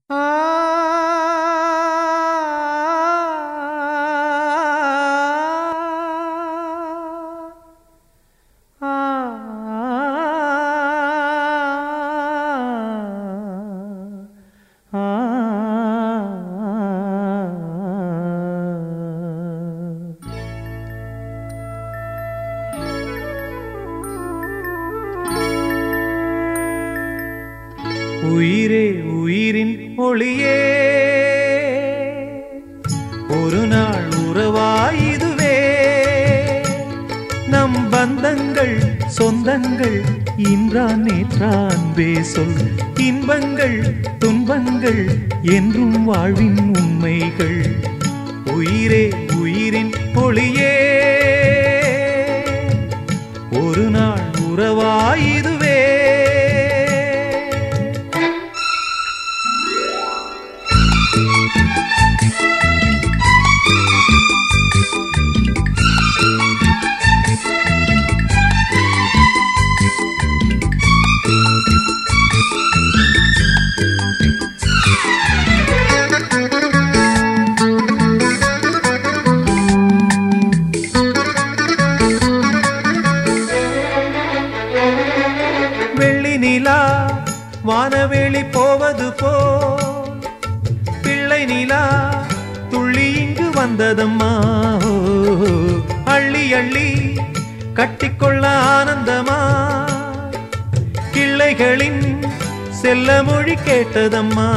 உயிரே உயிரின் ஒளியே ஒரு நாள் உறவாயுதுவே நம் பந்தங்கள் சொந்தங்கள் இன்றான் நேற்றான் சொல் இன்பங்கள் துன்பங்கள் என்றும் வாழ்வின் உண்மைகள் உயிரே உயிரின் ஒளியே ஒரு நாள் உறவாயுதுவே வெள்ளி நிலா வானவெளி போவது போ பிள்ளை நிலா துள்ளி இங்கு வந்ததம்மா ஓ, அள்ளி அள்ளி கட்டிக்கொள்ள ஆனந்தமா கிள்ளைகளின் செல்ல மொழி கேட்டதம்மா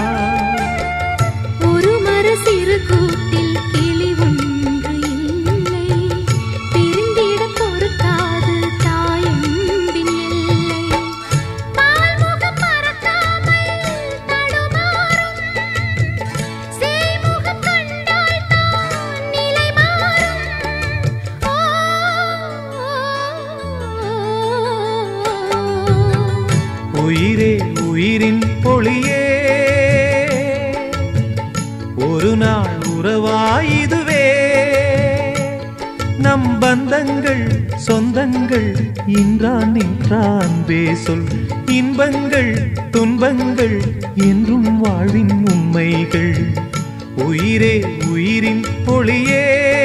ஒரு மர சிறு கூட்டில் கிளி ஒன்று இல்லை பிரிந்திட பொறுக்காது தாயம்பின் எல்லை பால்முகம் மறக்காமல் தடுமாறும் சேய்முகம் கண்டால் தான் நிலை மாறும் ஓ, உயிரே உயிரின் பொழியே ஒரு நாள் உறவாயுதுவே நம் பந்தங்கள் சொந்தங்கள் இன்றான் நின்றான் சொல் இன்பங்கள் துன்பங்கள் என்றும் வாழ்வின் உண்மைகள் உயிரே உயிரின் பொழியே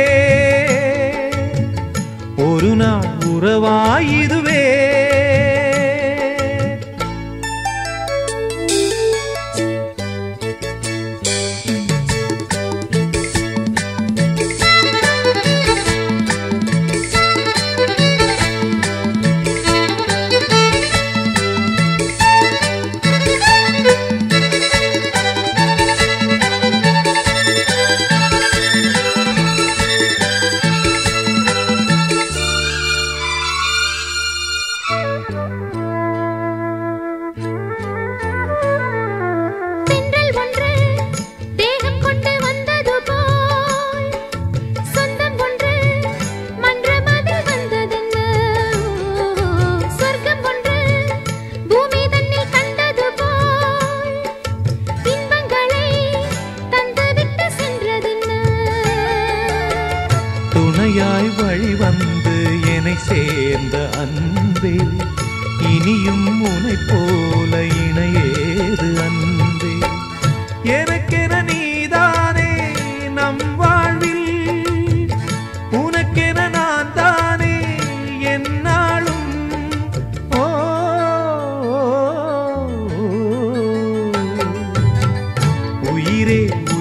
ஒரு நாள் உறவாயுதுவே தென்றல் ஒன்று தேகம் கொண்டு வந்தது போல் சொந்தம் ஒன்று மன்றமதில் வந்ததென்ன சொர்க்கம் ஒன்று பூமி தன்னில் கண்டது போல் இன்பங்களை தந்துவிட்டு சென்றதென்ன துணையாய் வழி வந்து என்னை சேர்ந்த அன்பே இனியும் உனை போல இணையேது அன்பே எனக்கென நீதானே நம் வாழ்வில் உனக்கென நான் தானே என்னாலும் ஓ உயிரே